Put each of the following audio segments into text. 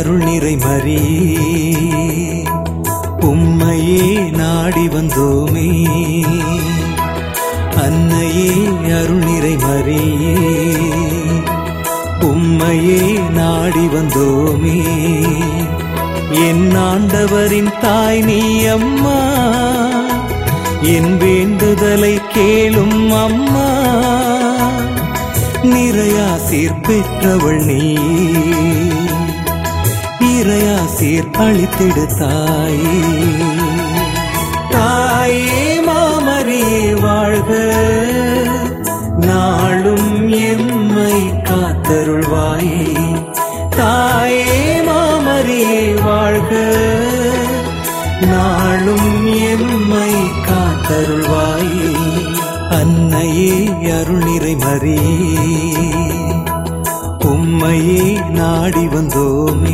அருள் நிறை மரி உம்மையே நாடி வந்தோமே அன்னையே அருள் நிறை மரியே உம்மையே நாடி வந்தோமே என் ஆண்டவரின் தாய் நீ அம்மா என் வேண்டுதலை கேளும் அம்மா நிறையாசீர் பெற்றவள் நீ இறையாசீர் அளித்திடு தாயே தாயே மாமரியே வாழ்க நாளும் எம்மை காத்தருள்வாயே தாயே மாமரியே வாழ்க நாளும் எம்மை காத்தருள்வாயே அன்னையே அருள் நிறை மரியே உம்மையே நாடி வந்தோமே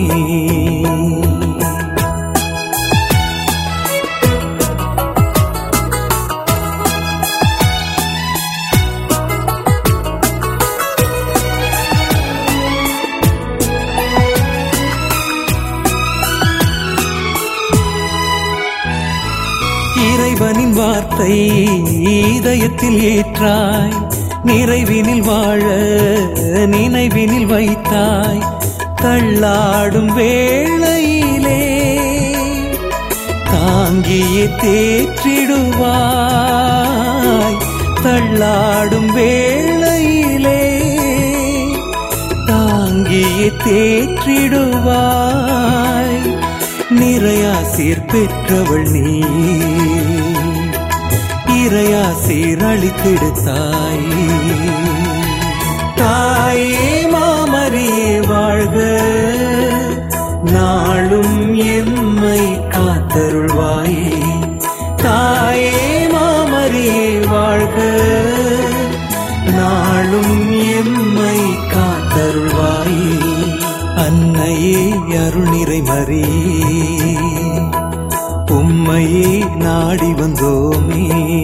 இறைவனின் வார்த்தை இதயத்தில் ஏற்றாய் நிறைவினில் வாழ நினைவினில் வைத்தாய் தள்ளாடும் வேளையிலே தாங்கியே தேற்றிடுவாய் தள்ளாடும் வேளையிலே தாங்கியே தேற்றிடுவாய் நிறையாசீர் பெற்றவள் நீ இறையாசீர் அளித்திடு தாய் தாயே மாமரியே வாழ்க நாளும் எம்மை காத்தருள்வாயே தாயே மாமரியே வாழ்க நாளும் எம்மை காத்தருள்வாயே அன்னையே அருள் நிறை மரியே உம்மையே நாடி வந்தோமே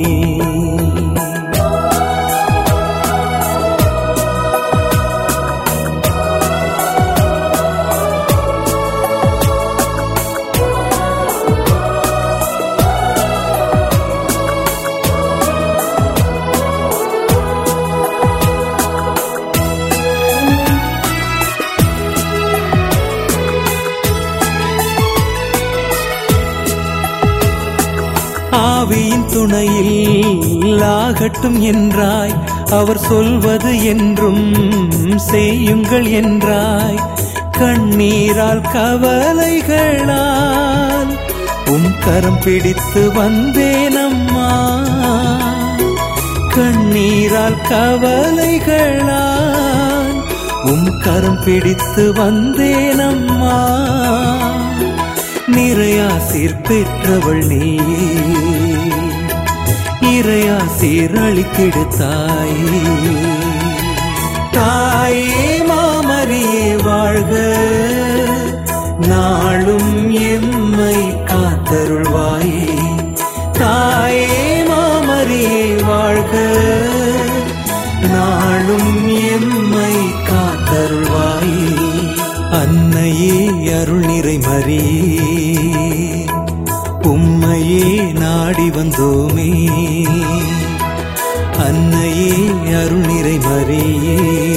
ஆவியின் துணையில் ஆகட்டும் என்றாய் அவர் சொல்வது என்றும் செய்யுங்கள் என்றாய் கண்ணீரால் கவலைகளால் உம் கரம் பிடித்து வந்தேனம்மா கண்ணீரால் கவலைகளால் உம் கரம் பிடித்து வந்தேனம்மா நிறையாசீர் பெற்றவள் நீயே இறையாசீர் அளித்திடு தாயே தாயே மாமரியே வாழ்க நாளும் எம்மை காத்தருள்வாயே தாயே மாமரியே வாழ்க நாளும் எம்மை காத்தருள்வாயே அன்னையே அருள் நிறை மரியே உம்மையே நாடி வந்தோமே அன்னையே அருள் நிறை மரியே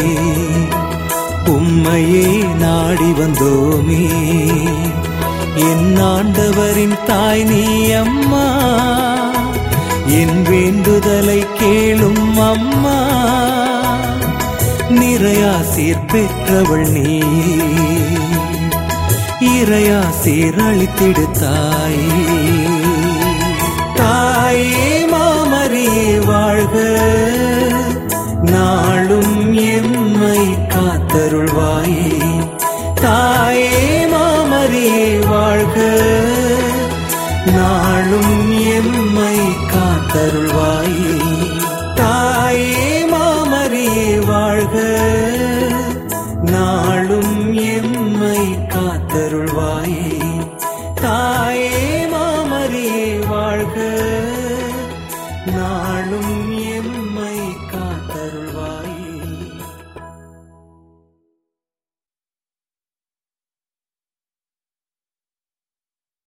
உம்மையே நாடி வந்தோமே என் ஆண்டவரின் தாய் நீ அம்மா என் வேண்டுதலை கேளும் அம்மா நிறையாசீர் பெற்றவள் நீ இறையாசீர் அளித்திடு தாயே தாயே மாமரியே வாழ்க நாளும் எம்மை காத்தருள்வாயே தாயே மாமரியே வாழ்க நாளும் எம்மை காத்தருள்வாயே தாயே மாமரியே வாழ்க நாளும் எம்மை காத்தருள்வாயே தாயே மாமரியே வாழ்க நாளும்